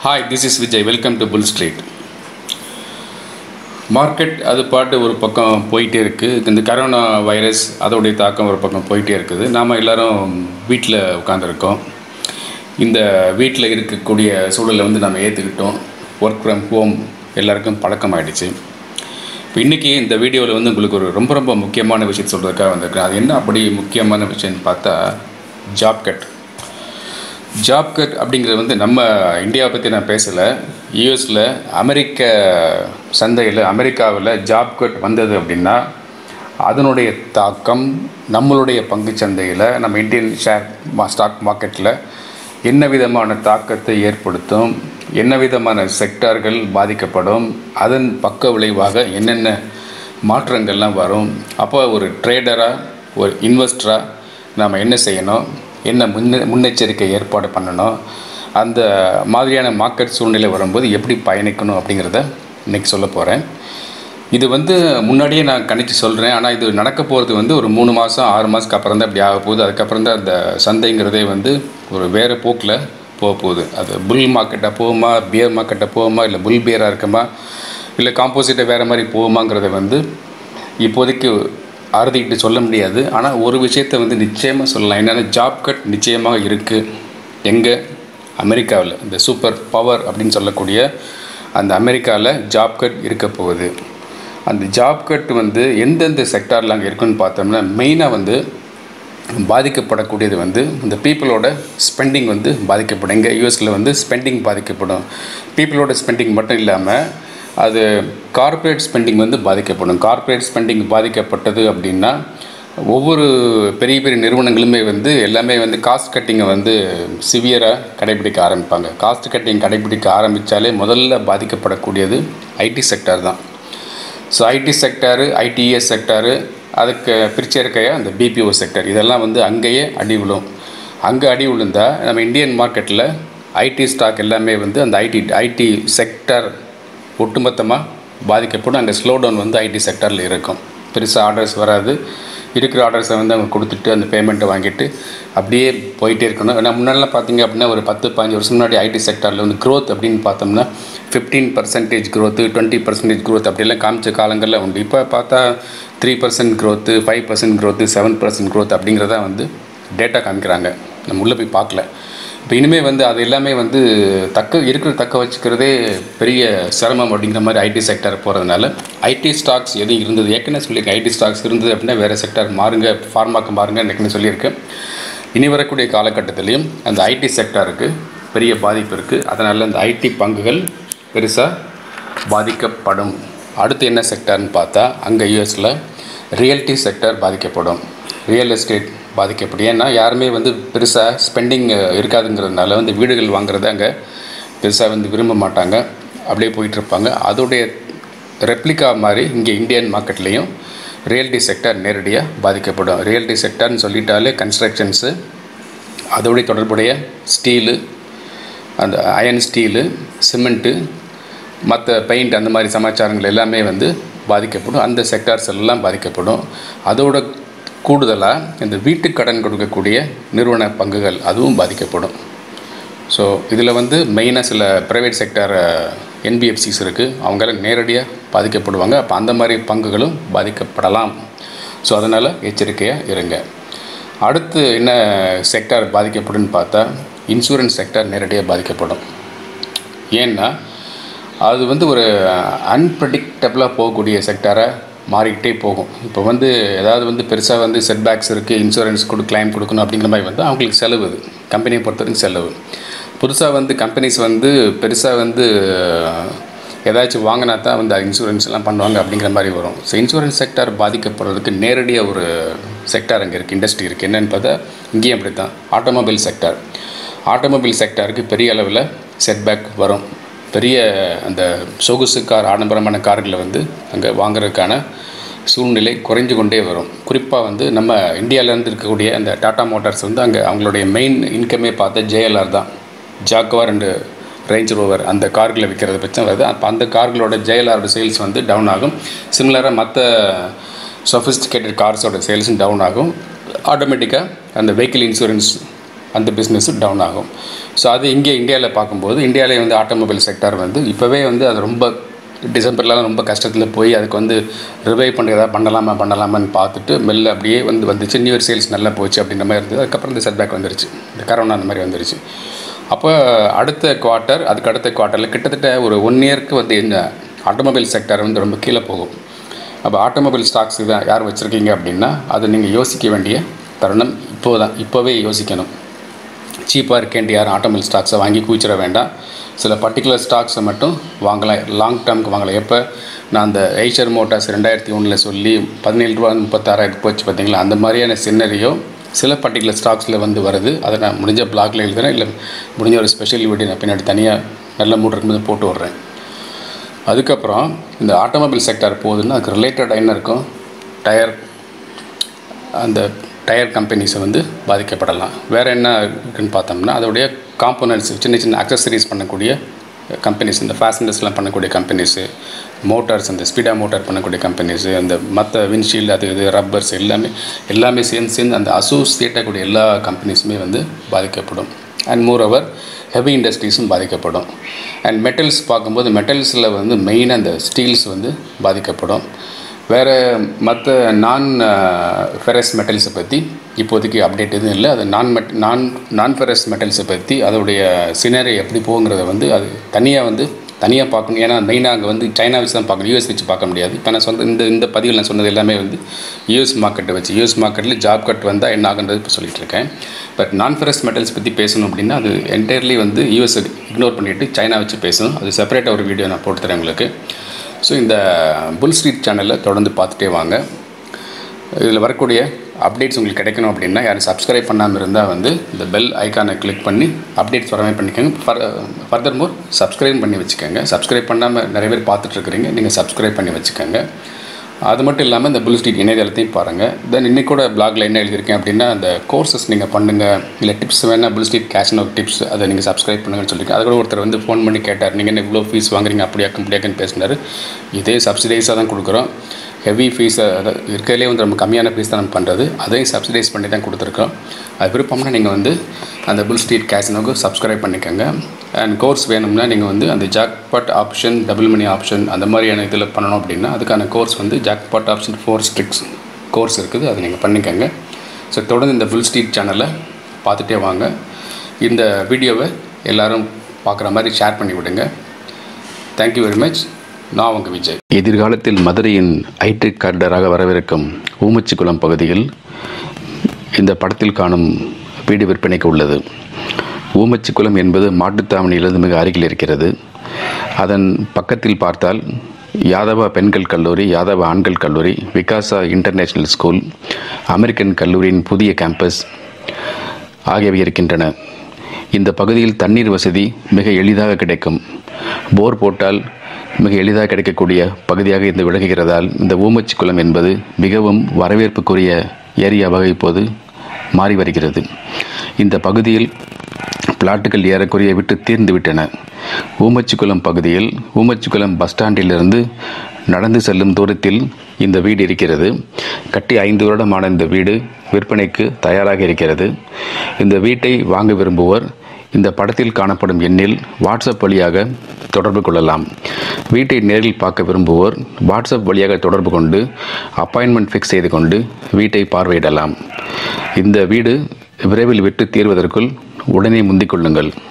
hi this is Vijay welcome to bull street market அது பாட்டு ஒரு பக்கம் போயிட்டே இருக்குது இந்த கரோனா வைரஸ் அதோடைய தாக்கம் ஒரு பக்கம் போயிட்டே இருக்குது நாம் எல்லோரும் வீட்டில் உட்காந்துருக்கோம் இந்த வீட்டில் இருக்கக்கூடிய சூழலை வந்து நம்ம ஏற்றுக்கிட்டோம் ஒர்க் ஃப்ரம் ஹோம் எல்லாருக்கும் பழக்கமாயிடுச்சு இப்போ இன்றைக்கி இந்த வீடியோவில் வந்து உங்களுக்கு ஒரு ரொம்ப ரொம்ப முக்கியமான விஷயத்தை சொல்கிறதுக்காக வந்திருக்கேன் அது என்ன அப்படி முக்கியமான விஷயம்னு பார்த்தா ஜாப் கட் ஜாப் கட் அப்படிங்கிறது வந்து நம்ம இந்தியாவை பற்றி நான் பேசலை யூஎஸில் அமெரிக்க சந்தையில் அமெரிக்காவில் ஜாப் கட் வந்தது அப்படின்னா அதனுடைய தாக்கம் நம்மளுடைய பங்கு சந்தையில் நம்ம இந்தியன் ஷேர் மா ஸ்டாக் மார்க்கெட்டில் என்ன விதமான தாக்கத்தை ஏற்படுத்தும் என்ன விதமான செக்டார்கள் பாதிக்கப்படும் அதன் பக்க விளைவாக என்னென்ன மாற்றங்கள்லாம் வரும் அப்போ ஒரு ட்ரேடராக ஒரு இன்வெஸ்டராக நாம் என்ன செய்யணும் என்ன முன்னெ முன்னெச்சரிக்கை ஏற்பாடு பண்ணணும் அந்த மாதிரியான மார்க்கெட் சூழ்நிலை வரும்போது எப்படி பயணிக்கணும் அப்படிங்கிறத இன்றைக்கி சொல்ல போகிறேன் இது வந்து முன்னாடியே நான் கணிச்சு சொல்கிறேன் ஆனால் இது நடக்க போகிறது வந்து ஒரு மூணு மாதம் ஆறு மாதத்துக்கு அப்புறம் தான் இப்படி ஆக போகுது அதுக்கப்புறம் தான் அந்த சந்தைங்கிறதே வந்து ஒரு வேறு போக்கில் போக போகுது அது புல் மார்க்கெட்டாக போகுமா பியர் மார்க்கெட்டாக போகுமா இல்லை புல் பியராக இருக்குமா இல்லை காம்போசிட்டை வேறு மாதிரி போகுமாங்கிறத வந்து இப்போதைக்கு அறுதிக்கிட்டு சொல்ல முடியாது ஆனால் ஒரு விஷயத்தை வந்து நிச்சயமாக சொல்லலாம் என்னென்னா ஜாப் கட் நிச்சயமாக இருக்குது எங்கே அமெரிக்காவில் இந்த சூப்பர் பவர் அப்படின்னு சொல்லக்கூடிய அந்த அமெரிக்காவில் ஜாப் கட் இருக்க போகுது அந்த ஜாப் கட் வந்து எந்தெந்த செக்டாரில் அங்கே இருக்குன்னு பார்த்தோம்னா மெயினாக வந்து பாதிக்கப்படக்கூடியது வந்து இந்த பீப்புளோட ஸ்பெண்டிங் வந்து பாதிக்கப்படும் எங்கள் யூஎஸில் வந்து ஸ்பெண்டிங் பாதிக்கப்படும் பீப்புளோட ஸ்பெண்டிங் மட்டும் இல்லாமல் அது கார்ப்பரேட் ஸ்பெண்டிங் வந்து பாதிக்கப்படும் கார்ப்பரேட் ஸ்பெண்டிங் பாதிக்கப்பட்டது அப்படின்னா ஒவ்வொரு பெரிய பெரிய நிறுவனங்களுமே வந்து எல்லாமே வந்து காஸ்ட் கட்டிங்கை வந்து சிவியராக கடைபிடிக்க ஆரம்பிப்பாங்க காஸ்ட் கட்டிங் கடைபிடிக்க ஆரம்பித்தாலே முதல்ல பாதிக்கப்படக்கூடியது ஐடி செக்டார் தான் so IT sector ITS sector அதுக்கு பிரிச்சேர்க்கையாக அந்த பிபிஓ செக்டர் இதெல்லாம் வந்து அங்கேயே அடி விழும் அங்கே அடி விழுந்தால் நம்ம இந்தியன் மார்க்கெட்டில் ஐடி ஸ்டாக் எல்லாமே வந்து அந்த ஐடி ஐடி செக்டர் ஒட்டுமொத்தமாக பாதிக்கப்படும் அங்கே ஸ்லோ டவுன் வந்து ஐடி செக்டரில் இருக்கும் பெருசாக ஆர்டர்ஸ் வராது இருக்கிற ஆர்டர்ஸை வந்து அவங்க கொடுத்துட்டு அந்த பேமெண்ட்டை வாங்கிட்டு அப்படியே போயிட்டே இருக்கணும் ஏன்னா முன்னாடிலாம் பார்த்தீங்க அப்படின்னா ஒரு பத்து பதினஞ்சு வருஷம் முன்னாடி ஐடி செக்டரில் வந்து க்ரோத் அப்படின்னு பார்த்தோம்னா fifteen percentage growth twenty percentage growth அப்படிலாம் காமிச்ச காலங்களில் உண்டு இப்போ பார்த்தா three percent growth five percent growth seven percent growth அப்படிங்கிறத வந்து டேட்டா காமிக்கிறாங்க நம்ம உள்ளே போய் பார்க்கல இப்போ இனிமேல் வந்து அது எல்லாமே வந்து தக்க இருக்கிற தக்க வச்சுக்கிறதே பெரிய சிரமம் அப்படிங்கிற மாதிரி ஐடி செக்டர் போகிறதுனால ஐடி ஸ்டாக்ஸ் எதுவும் இருந்தது ஏற்கனவே சொல்லியிருக்கேன் ஐடி ஸ்டாக்ஸ் இருந்தது அப்படின்னா வேறு செக்டர் மாறுங்க ஃபார்மாக்கு மாறுங்க ஏற்கனவே சொல்லியிருக்கேன் இனி வரக்கூடிய காலகட்டத்திலையும் அந்த ஐடி செக்டருக்கு பெரிய பாதிப்பு இருக்குது அதனால் அந்த ஐடி பங்குகள் பெருசாக பாதிக்கப்படும் அடுத்து என்ன செக்டர்னு பார்த்தா அங்கே யூஎஸில் ரியல்டி செக்டர் பாதிக்கப்படும் ரியல் எஸ்டேட் பாதிக்கப்படும் ஏன்னா யாருமே வந்து பெருசாக ஸ்பெண்டிங் இருக்காதுங்கிறதுனால வந்து வீடுகள் வாங்குறத அங்கே பெருசாக வந்து விரும்ப மாட்டாங்க அப்படியே போயிட்டுருப்பாங்க அதோடைய ரெப்ளிகா மாதிரி இங்கே இந்தியன் மார்க்கெட்லேயும் ரியல்டி செக்டர் நேரடியாக பாதிக்கப்படும் ரியல்டி செக்டர்னு சொல்லிட்டாலே கன்ஸ்ட்ரக்ஷன்ஸு அதோடைய தொடர்புடைய ஸ்டீலு அந்த அயன் ஸ்டீலு சிமெண்ட்டு மற்ற பெயிண்ட் அந்த மாதிரி சமாச்சாரங்கள் எல்லாமே வந்து பாதிக்கப்படும் அந்த செக்டார்ஸ் எல்லாம் பாதிக்கப்படும் அதோட கூடுதலாக இந்த வீட்டு கடன் கொடுக்கக்கூடிய நிறுவன பங்குகள் அதுவும் பாதிக்கப்படும் ஸோ இதில் வந்து மெயினாக சில ப்ரைவேட் செக்டார் என்பிஎஃப்சிஸ் இருக்குது அவங்களாம் நேரடியாக பாதிக்கப்படுவாங்க அப்போ அந்த மாதிரி பங்குகளும் பாதிக்கப்படலாம் ஸோ அதனால் எச்சரிக்கையாக இருங்க அடுத்து என்ன செக்டார் பாதிக்கப்படும்னு பார்த்தா இன்சூரன்ஸ் செக்டார் நேரடியாக பாதிக்கப்படும் ஏன்னா அது வந்து ஒரு அன்பிரடிக்டபிளாக போகக்கூடிய செக்டாராக மாறிக்கிட்டே போகும் இப்போ வந்து ஏதாவது வந்து பெருசாக வந்து செட்பேக்ஸ் இருக்குது இன்சூரன்ஸ் கொடு கிளைம் கொடுக்கணும் அப்படிங்கிற மாதிரி வந்து அவங்களுக்கு செலவு இது கம்பெனியை பொறுத்தவரைக்கும் செலவு புதுசாக வந்து கம்பெனிஸ் வந்து பெருசாக வந்து ஏதாச்சும் வாங்கினா தான் வந்து இன்சூரன்ஸ் எல்லாம் பண்ணுவாங்க அப்படிங்கிற மாதிரி வரும் ஸோ இன்சூரன்ஸ் செக்டார் பாதிக்கப்படுறதுக்கு நேரடியாக ஒரு செக்டார் அங்கே இருக்குது இண்டஸ்ட்ரி இருக்குது என்னென்னு பார்த்தா இங்கேயும் அப்படி தான் ஆட்டோமொபைல் செக்டார் ஆட்டோமொபைல் செக்டாருக்கு பெரிய அளவில் செட்பேக் வரும் பெரிய அந்த சொகுசு கார் ஆடம்பரமான கார்களை வந்து அங்கே வாங்குறதுக்கான சூழ்நிலை குறைஞ்சு கொண்டே வரும் குறிப்பாக வந்து நம்ம இந்தியாவிலேருந்து இருக்கக்கூடிய அந்த டாடா மோட்டார்ஸ் வந்து அங்கே அவங்களுடைய மெயின் இன்கமே பார்த்தா ஜேஎல்ஆர் தான் ஜாக்குவார் அண்டு ரேஞ்ச் ரோவர் அந்த கார்களை விற்கிறது பட்சம் வருது அப்போ அந்த கார்களோட ஜேஎல்ஆரோட சேல்ஸ் வந்து டவுன் ஆகும் சிமிலராக மற்ற சொஃபிஸ்டிகேட்டட் கார்ஸோட சேல்ஸும் டவுன் ஆகும் ஆட்டோமேட்டிக்காக அந்த வெஹிக்கிள் இன்சூரன்ஸ் அந்த பிஸ்னஸ் டவுன் ஆகும் ஸோ அது இங்கே இந்தியாவில் பார்க்கும்போது இந்தியாவிலே வந்து ஆட்டோமொபைல் செக்டார் வந்து இப்போவே வந்து அது ரொம்ப டிசம்பர்லாம் ரொம்ப கஷ்டத்தில் போய் அதுக்கு வந்து ரிவைவ் பண்ணுறதா பண்ணலாமா பண்ணலாமான்னு பார்த்துட்டு மெல்ல அப்படியே வந்து வந்துச்சு நியூ இயர் சேல்ஸ் நல்லா போச்சு அப்படின்ற மாதிரி இருந்தது அதுக்கப்புறம் இந்த செட்பேக் வந்துருச்சு இந்த கரோனா அந்த மாதிரி வந்துருச்சு அப்போ அடுத்த குவார்ட்டர் அதுக்கு அடுத்த குவார்ட்டரில் கிட்டத்தட்ட ஒரு ஒன் இயர்க்கு வந்து இந்த ஆட்டோமொபைல் செக்டர் வந்து ரொம்ப கீழே போகும் அப்போ ஆட்டோமொபைல் ஸ்டாக்ஸ் தான் யார் வச்சுருக்கீங்க அப்படின்னா அதை நீங்கள் யோசிக்க வேண்டிய தருணம் இப்போ தான் இப்போவே யோசிக்கணும் சீப்பாக இருக்கேன்ட்டு யாரும் ஆட்டோமொபைல் ஸ்டாக்ஸை வாங்கி குவிச்சிட வேண்டாம் சில பர்டிகுலர் ஸ்டாக்ஸை மட்டும் வாங்கலாம் லாங் டேர்முக்கு வாங்கலாம் எப்போ நான் அந்த ஐச்சர் மோட்டார்ஸ் ரெண்டாயிரத்தி ஒன்றில் சொல்லி பதினேழு ரூபா முப்பத்தாறாயிரம் போச்சு பார்த்தீங்களா அந்த மாதிரியான சின்னரியோ சில பர்டிகுலர் ஸ்டாக்ஸில் வந்து வருது அதை நான் முடிஞ்ச பிளாக்ல எழுதுறேன் இல்லை முடிஞ்ச ஒரு ஸ்பெஷல் வீடியோ நான் பின்னாடி தனியாக நல்ல மூடு இருக்கும்போது போட்டு விட்றேன் அதுக்கப்புறம் இந்த ஆட்டோமொபைல் செக்டார் போகுதுன்னா அதுக்கு ரிலேட்டட் என்ன இருக்கும் டயர் அந்த டயர் கம்பெனிஸை வந்து பாதிக்கப்படலாம் வேறு என்ன இருக்குன்னு பார்த்தோம்னா அதோடைய காம்போனன்ட்ஸ் சின்ன சின்ன அக்சசரிஸ் பண்ணக்கூடிய கம்பெனிஸ் இந்த ஃபேஷனர்ஸ்லாம் பண்ணக்கூடிய கம்பெனிஸு மோட்டார்ஸ் அந்த ஸ்பீடா மோட்டார் பண்ணக்கூடிய கம்பெனிஸு அந்த மற்ற விண்ட்ஷீல்டு அது இது ரப்பர்ஸ் எல்லாமே எல்லாமே சேர்ந்து சேர்ந்து அந்த அசோசியேட்டக்கூடிய எல்லா கம்பெனிஸுமே வந்து பாதிக்கப்படும் அண்ட் மோர் ஓவர் ஹெவி இண்டஸ்ட்ரீஸும் பாதிக்கப்படும் அண்ட் மெட்டல்ஸ் பார்க்கும்போது மெட்டல்ஸில் வந்து மெயினாக அந்த ஸ்டீல்ஸ் வந்து பாதிக்கப்படும் வேறு மற்ற நான் ஃபெரஸ் மெட்டல்ஸை பற்றி இப்போதைக்கு அப்டேட் எதுவும் இல்லை அது நான் மெட் நான் நான் ஃபெரஸ் மெட்டல்ஸை பற்றி அதோடைய சினரி எப்படி போகுங்கிறத வந்து அது தனியாக வந்து தனியாக பார்க்கணும் ஏன்னா மெயினாக அங்கே வந்து சைனா வச்சு தான் பார்க்கணும் யூஎஸ் வச்சு பார்க்க முடியாது இப்போ நான் சொன்ன இந்த இந்த பதிவில் நான் சொன்னது எல்லாமே வந்து யூஎஸ் மார்க்கெட்டை வச்சு யூஎஸ் மார்க்கெட்டில் ஜாப் கட் வந்தால் என்ன ஆகுன்றது இப்போ சொல்லிட்டு இருக்கேன் பட் நான் ஃபெரஸ் மெட்டல்ஸ் பற்றி பேசணும் அப்படின்னா அது என்டையர்லி வந்து யூஎஸ் இக்னோர் பண்ணிவிட்டு சைனா வச்சு பேசணும் அது செப்பரேட்டாக ஒரு வீடியோ நான் போட்டு தரேன் உங்களுக்கு ஸோ இந்த புல் ஸ்ட்ரீட் சேனலில் தொடர்ந்து பார்த்துட்டே வாங்க இதில் வரக்கூடிய அப்டேட்ஸ் உங்களுக்கு கிடைக்கணும் அப்படின்னா யாரும் சப்ஸ்கிரைப் பண்ணாமல் இருந்தால் வந்து இந்த பெல் ஐக்கானை கிளிக் பண்ணி அப்டேட்ஸ் வரவே பண்ணிக்கோங்க ஃபர் ஃபர்தர் மோர் சப்ஸ்கிரைப் பண்ணி வச்சுக்கோங்க சப்ஸ்கிரைப் பண்ணாமல் நிறைய பேர் பார்த்துட்ருக்குறீங்க நீங்கள் சப்ஸ்கிரைப் பண்ணி வச்சுக்கோங்க அது மட்டும் இல்லாமல் இந்த புல் ஸ்ட்ரீட் இணையதளத்தையும் பாருங்கள் தென் இன்னைக்கு கூட பிளாகில் என்ன எழுதியிருக்கேன் அப்படின்னா அந்த கோர்சஸ் நீங்கள் பண்ணுங்கள் இல்லை டிப்ஸ் வேணால் புல் ஸ்ட்ரீட் கேஷ்னோ டிப்ஸ் அதை நீங்கள் சப்ஸ்கிரைப் பண்ணுங்கன்னு சொல்லியிருக்கேன் அது கூட ஒருத்தர் வந்து ஃபோன் பண்ணி கேட்டார் நீங்கள் என்ன இவ்வளோ ஃபீஸ் வாங்குறீங்க அப்படியாக்கும் இப்படியாக்குன்னு பேசினார் இதே சப்சிடைஸாக தான் கொடுக்குறோம் ஹெவி ஃபீஸை இருக்கிறதுலே வந்து ரொம்ப கம்மியான ஃபீஸ் தான் நம்ம பண்ணுறது அதையும் சப்சிடைஸ் பண்ணி தான் கொடுத்துருக்கோம் அது விருப்பம்னா நீங்கள் வந்து அந்த புல் ஸ்ட்ரீட் கேசினோக்கு சப்ஸ்கிரைப் பண்ணிக்கோங்க அண்ட் கோர்ஸ் வேணும்னா நீங்கள் வந்து அந்த jackpot option double money option அந்த மாதிரியான இதில் பண்ணணும் அப்படின்னா அதுக்கான கோர்ஸ் வந்து jackpot option four strikes course இருக்குது அதை நீங்கள் பண்ணிக்கோங்க ஸோ தொடர்ந்து இந்த புல் ஸ்ட்ரீட் சேனலை பார்த்துட்டே வாங்க இந்த வீடியோவை எல்லோரும் பார்க்குற மாதிரி ஷேர் பண்ணி விடுங்க தேங்க்யூ வெரி மச் நான் உங்கள் விஜய் எதிர்காலத்தில் மதுரையின் ஐடி கார்டராக வரவிருக்கும் ஊமச்சிக்குளம் பகுதியில் இந்த படத்தில் காணும் வீடு விற்பனைக்கு உள்ளது ஊமச்சிக்குளம் என்பது மாட்டுத்தாவணியிலிருந்து மிக அருகில் இருக்கிறது அதன் பக்கத்தில் பார்த்தால் யாதவா பெண்கள் கல்லூரி யாதவா ஆண்கள் கல்லூரி விகாசா இன்டர்நேஷனல் ஸ்கூல் அமெரிக்கன் கல்லூரியின் புதிய கேம்பஸ் ஆகியவை இருக்கின்றன இந்த பகுதியில் தண்ணீர் வசதி மிக எளிதாக கிடைக்கும் போர் போட்டால் மிக எளிதாக கிடைக்கக்கூடிய பகுதியாக இந்த விளங்குகிறதால் இந்த ஊமச்சி குளம் என்பது மிகவும் வரவேற்புக்குரிய ஏரியாவாக இப்போது மாறி வருகிறது இந்த பகுதியில் பிளாட்டுகள் ஏறக்குறைய விட்டு தீர்ந்து விட்டன ஊமச்சிக்குளம் பகுதியில் ஊமச்சிக்குளம் பஸ் ஸ்டாண்டிலிருந்து நடந்து செல்லும் தூரத்தில் இந்த வீடு இருக்கிறது கட்டி ஐந்து வருடமான இந்த வீடு விற்பனைக்கு தயாராக இருக்கிறது இந்த வீட்டை வாங்க விரும்புவோர் இந்த படத்தில் காணப்படும் எண்ணில் வாட்ஸ்அப் வழியாக தொடர்பு கொள்ளலாம் வீட்டை நேரில் பார்க்க விரும்புவோர் வாட்ஸ்அப் வழியாக தொடர்பு கொண்டு அப்பாயின்மெண்ட் ஃபிக்ஸ் செய்து கொண்டு வீட்டை பார்வையிடலாம் இந்த வீடு விரைவில் விட்டு தீர்வதற்குள் உடனே முந்திக் கொள்ளுங்கள்